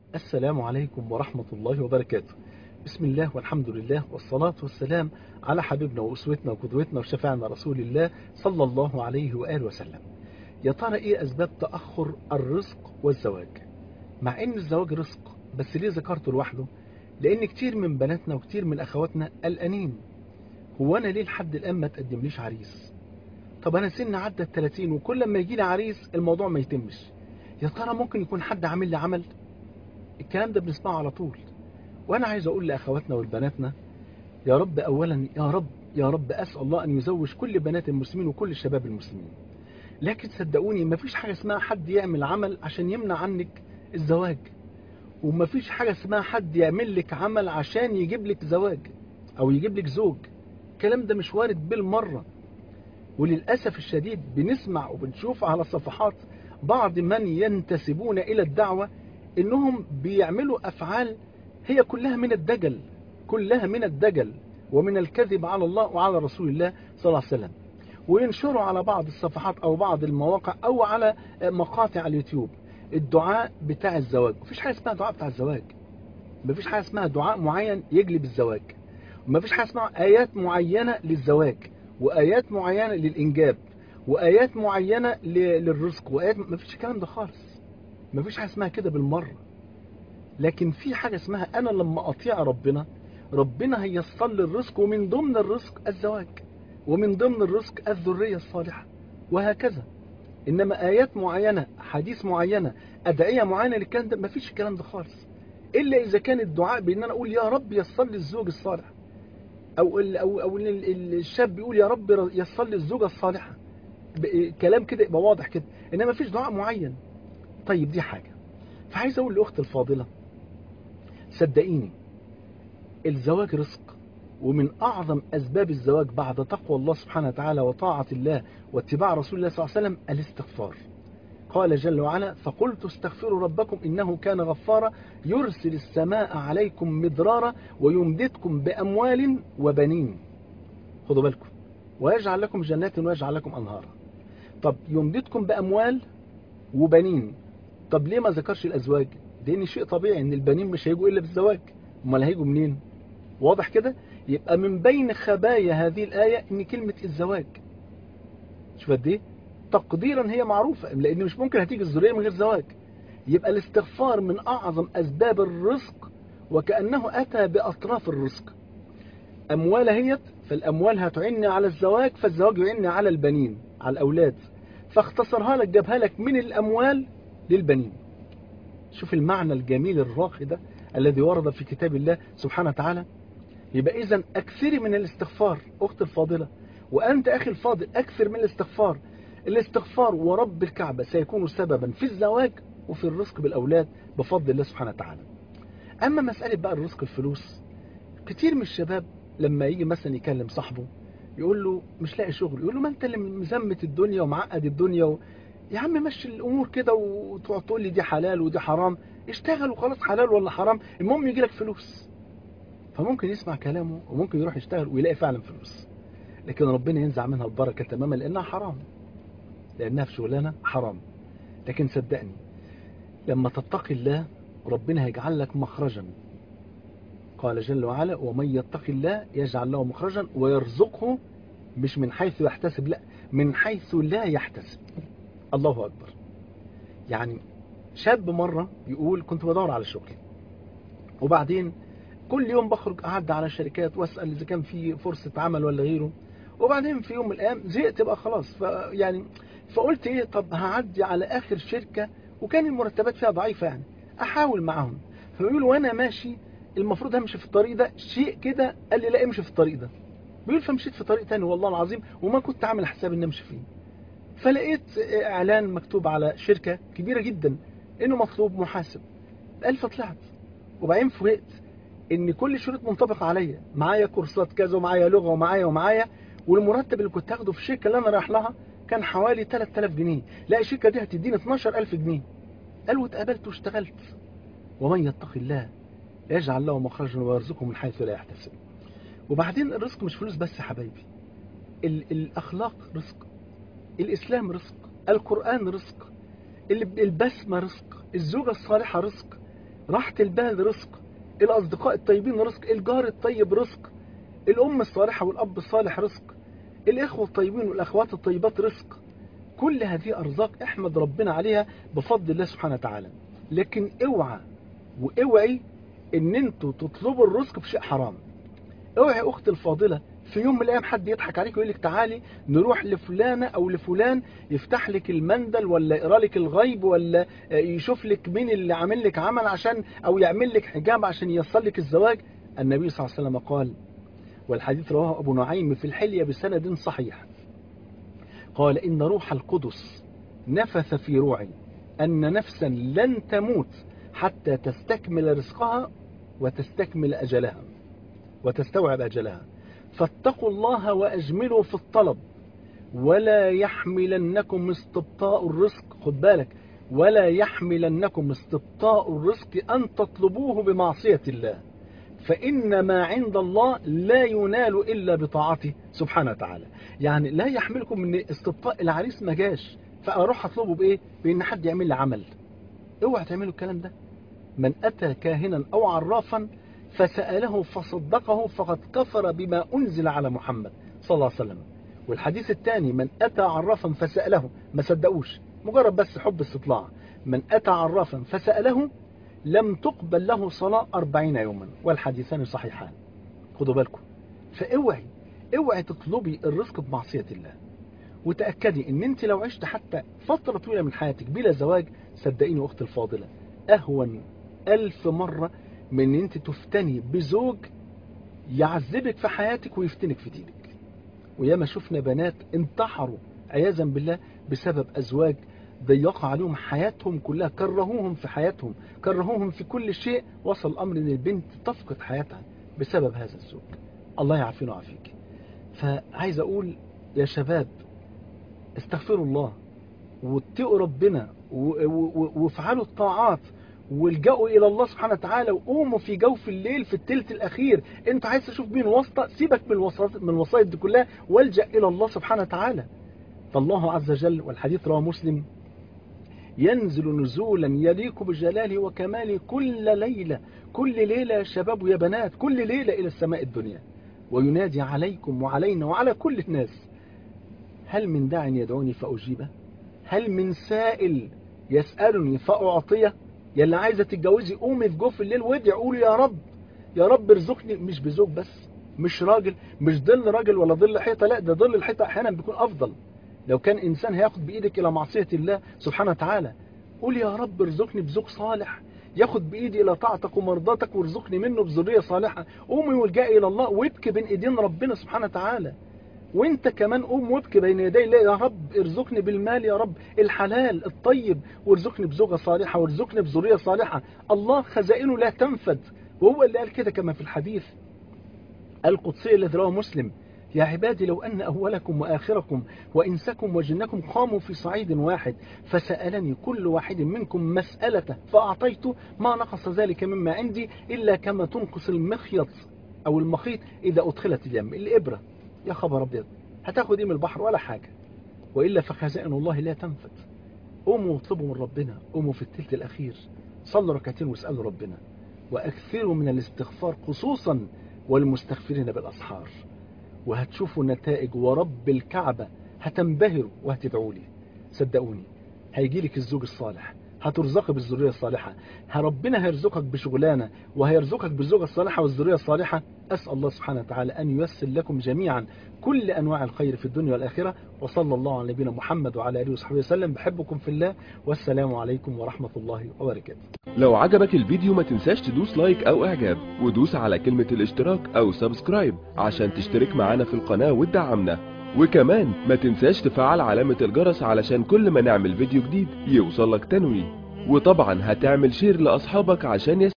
السلام عليكم ورحمة الله وبركاته بسم الله والحمد لله والصلاة والسلام على حبيبنا وأسوتنا وقدوتنا وشفاعنا رسول الله صلى الله عليه وآله وسلم يا ترى إيه أسباب تأخر الرزق والزواج مع إن الزواج رزق بس ليه ذكرته لوحده لأن كتير من بناتنا وكتير من أخواتنا قلقانين هو أنا ليه لحد الآن ما تقدمليش عريس طب أنا سن عدى ال 30 وكل ما يجي لي عريس الموضوع ما يتمش يا ترى ممكن يكون حد عامل لي عمل الكلام ده بنسمعه على طول وانا عايز اقول لاخواتنا والبناتنا يا رب اولا يا رب يا رب اسال الله ان يزوج كل بنات المسلمين وكل الشباب المسلمين لكن صدقوني مفيش حاجه اسمها حد يعمل عمل عشان يمنع عنك الزواج ومفيش حاجه اسمها حد يعمل لك عمل عشان يجيب لك زواج او يجيب لك زوج الكلام ده مش وارد بالمره وللاسف الشديد بنسمع وبنشوف على صفحات بعض من ينتسبون الى الدعوه انهم بيعملوا افعال هي كلها من الدجل كلها من الدجل ومن الكذب على الله وعلى رسول الله صلى الله عليه وسلم وينشروا على بعض الصفحات او بعض المواقع او على مقاطع اليوتيوب الدعاء بتاع الزواج مفيش حاجه اسمها دعاء بتاع الزواج مفيش حاجه اسمها دعاء معين يجلب الزواج مفيش حاجه اسمها ايات معينه للزواج وايات معينه للانجاب وايات معينه للرزق وايات مفيش الكلام ده خالص مفيش حاجه اسمها كده بالمره لكن في حاجه اسمها انا لما اطيع ربنا ربنا هيصل لي الرزق ومن ضمن الرزق الزواج ومن ضمن الرزق الذريه الصالحه وهكذا انما ايات معينه حديث معينه ادعيه معينه للكلام ده مفيش الكلام ده خالص الا اذا كان الدعاء بان انا اقول يا رب يصل لي الزوج الصالح او ال او او الشاب يقول يا رب يصل لي الزوجه الصالحه كلام كده يبقى واضح كده انما مفيش دعاء معين طيب دي حاجة فعايز أقول لأخت الفاضلة صدقيني الزواج رزق ومن أعظم أسباب الزواج بعد تقوى الله سبحانه وتعالى وطاعة الله واتباع رسول الله صلى الله عليه وسلم الاستغفار قال جل وعلا فقلت استغفروا ربكم إنه كان غفارا يرسل السماء عليكم مدرارا ويمددكم بأموال وبنين خدوا بالكم ويجعل لكم جنات ويجعل لكم أنهارا طب يمددكم بأموال وبنين طب ليه ما ذكرش الازواج لان شيء طبيعي ان البنين مش هيجوا الا بالزواج امال هيجوا منين واضح كده يبقى من بين خبايا هذه الايه ان كلمه الزواج شوف قد ايه تقديرا هي معروفه لان مش ممكن هتيجي الذريه من غير زواج يبقى الاستغفار من اعظم اسباب الرزق وكانه اتى باطراف الرزق اموال هيت فالاموال هتعني على الزواج فالزواج يعني على البنين على الاولاد فاختصرها لك جابها لك من الأموال للبنين شوف المعنى الجميل الراقي ده الذي ورد في كتاب الله سبحانه وتعالى يبقى إذا أكثري من الاستغفار أخت الفاضلة وأنت أخي الفاضل أكثر من الاستغفار الاستغفار ورب الكعبة سيكون سببا في الزواج وفي الرزق بالأولاد بفضل الله سبحانه وتعالى أما مسألة بقى الرزق الفلوس كتير من الشباب لما يجي مثلا يكلم صاحبه يقول له مش لاقي شغل يقول له ما انت اللي مزمت الدنيا ومعقد الدنيا و... يا عم مشي الامور كده وتقعد تقول لي دي حلال ودي حرام اشتغل وخلاص حلال ولا حرام المهم يجي لك فلوس فممكن يسمع كلامه وممكن يروح يشتغل ويلاقي فعلا فلوس لكن ربنا ينزع منها البركه تماما لانها حرام لانها في شغلانه حرام لكن صدقني لما تتقي الله ربنا هيجعل لك مخرجا قال جل وعلا ومن يتق الله يجعل له مخرجا ويرزقه مش من حيث يحتسب لا من حيث لا يحتسب الله أكبر يعني شاب مرة يقول كنت بدور على شغل وبعدين كل يوم بخرج أعد على الشركات وأسأل إذا كان في فرصة عمل ولا غيره وبعدين في يوم من الأيام زهقت بقى خلاص يعني فقلت إيه طب هعدي على آخر شركة وكان المرتبات فيها ضعيفة يعني أحاول معاهم فبيقول وأنا ماشي المفروض امشي في الطريق ده شيء كده قال لي لا امشي في الطريق ده بيقول فمشيت في طريق تاني والله العظيم وما كنت عامل حساب ان امشي فيه فلقيت اعلان مكتوب على شركة كبيرة جدا انه مطلوب محاسب قال فطلعت وبعدين فوجئت ان كل الشروط منطبقة عليا معايا كورسات كذا ومعايا لغة ومعايا ومعايا والمرتب اللي كنت هاخده في الشركة اللي انا رايح لها كان حوالي 3000 جنيه لا الشركة دي هتديني 12000 جنيه قال واتقابلت واشتغلت ومن يتق الله يجعل له مخرجا ويرزقه من حيث لا يحتسب وبعدين الرزق مش فلوس بس يا حبايبي الأخلاق رزق الإسلام رزق القرآن رزق البسمة رزق الزوجة الصالحة رزق راحة البال رزق الأصدقاء الطيبين رزق الجار الطيب رزق الأم الصالحة والأب الصالح رزق الإخوة الطيبين والأخوات الطيبات رزق كل هذه أرزاق احمد ربنا عليها بفضل الله سبحانه وتعالى لكن اوعى واوعي ان انتوا تطلبوا الرزق في شيء حرام اوعي يا اختي الفاضله في يوم من الايام حد يضحك عليك ويقول لك تعالي نروح لفلانه او لفلان يفتح لك المندل ولا يقرا لك الغيب ولا يشوف لك مين اللي عامل لك عمل عشان او يعمل لك حجاب عشان ييسر لك الزواج النبي صلى الله عليه وسلم قال والحديث رواه ابو نعيم في الحليه بسند صحيح قال ان روح القدس نفث في روعي ان نفسا لن تموت حتى تستكمل رزقها وتستكمل اجلها وتستوعب اجلها فاتقوا الله واجملوا في الطلب ولا يحملنكم استبطاء الرزق خد بالك ولا يحملنكم استبطاء الرزق ان تطلبوه بمعصيه الله فإن ما عند الله لا ينال إلا بطاعته سبحانه وتعالى يعني لا يحملكم من استبطاء العريس ما جاش فأروح أطلبه بإيه بإن حد يعمل لي عمل اوعى تعملوا الكلام ده من أتى كاهنا أو عرافا فسأله فصدقه فقد كفر بما أنزل على محمد صلى الله عليه وسلم والحديث الثاني من أتى عرافا فسأله ما صدقوش مجرد بس حب استطلاع من أتى عرافا فسأله لم تقبل له صلاة أربعين يوما والحديثان صحيحان خدوا بالكم فاوعي اوعي تطلبي الرزق بمعصية الله وتأكدي ان انت لو عشت حتى فترة طويلة من حياتك بلا زواج صدقيني اختي الفاضلة اهون الف مرة من ان انت تفتني بزوج يعذبك في حياتك ويفتنك في دينك وياما شفنا بنات انتحروا عياذا بالله بسبب ازواج ضيق عليهم حياتهم كلها كرهوهم في حياتهم كرهوهم في كل شيء وصل الأمر أن البنت تفقد حياتها بسبب هذا الزوج الله يعافينا ويعافيك فعايز أقول يا شباب استغفروا الله واتقوا ربنا وافعلوا الطاعات والجأوا إلى الله سبحانه وتعالى وقوموا في جوف الليل في التلت الأخير أنت عايز تشوف مين واسطة سيبك من الوسائط من الوسائط دي كلها والجأ إلى الله سبحانه وتعالى فالله عز وجل والحديث رواه مسلم ينزل نزولا يليق بجلاله وكماله كل ليلة كل ليلة يا شباب ويا بنات كل ليلة إلى السماء الدنيا وينادي عليكم وعلينا وعلى كل الناس هل من داع يدعوني فأجيبه هل من سائل يسألني فأعطيه يلي عايزة تتجوزي قومي في جوف الليل وادعي قولي يا رب يا رب ارزقني مش بزوج بس مش راجل مش ظل راجل ولا ظل حيطة لا ده ظل الحيطة أحيانا بيكون أفضل لو كان إنسان هياخد بإيدك إلى معصية الله سبحانه وتعالى قول يا رب ارزقني بزوج صالح ياخد بإيدي إلى طاعتك ومرضاتك وارزقني منه بذرية صالحة قومي والجأي إلى الله وابكي بين إيدين ربنا سبحانه وتعالى وانت كمان قوم وابكي بين يدي الله يا رب ارزقني بالمال يا رب الحلال الطيب وارزقني بزوجة صالحة وارزقني بذرية صالحة الله خزائنه لا تنفد وهو اللي قال كده كما في الحديث القدسي الذي رواه مسلم يا عبادي لو أن أولكم وآخركم وإنسكم وجنكم قاموا في صعيد واحد فسألني كل واحد منكم مسألة فأعطيته ما نقص ذلك مما عندي إلا كما تنقص المخيط أو المخيط إذا أدخلت اليم الإبرة يا خبر أبيض هتاخد إيه من البحر ولا حاجة وإلا فخزائن الله لا تنفد قوموا واطلبوا من ربنا قوموا في التلت الأخير صلوا ركعتين واسألوا ربنا وأكثروا من الاستغفار خصوصا والمستغفرين بالأسحار وهتشوفوا نتائج ورب الكعبة هتنبهروا وهتدعوا لي صدقوني هيجي لك الزوج الصالح هترزقي بالذرية الصالحة ربنا هيرزقك بشغلانة وهيرزقك بالزوجة الصالحة والذرية الصالحة أسأل الله سبحانه وتعالى أن ييسر لكم جميعا كل أنواع الخير في الدنيا والآخرة وصلى الله على نبينا محمد وعلى آله وصحبه وسلم بحبكم في الله والسلام عليكم ورحمة الله وبركاته لو عجبك الفيديو ما تنساش تدوس لايك او اعجاب ودوس على كلمة الاشتراك او سبسكرايب عشان تشترك معانا في القناة وتدعمنا وكمان ما تنساش تفعل علامة الجرس علشان كل ما نعمل فيديو جديد يوصلك تنويه وطبعا هتعمل شير لأصحابك عشان يس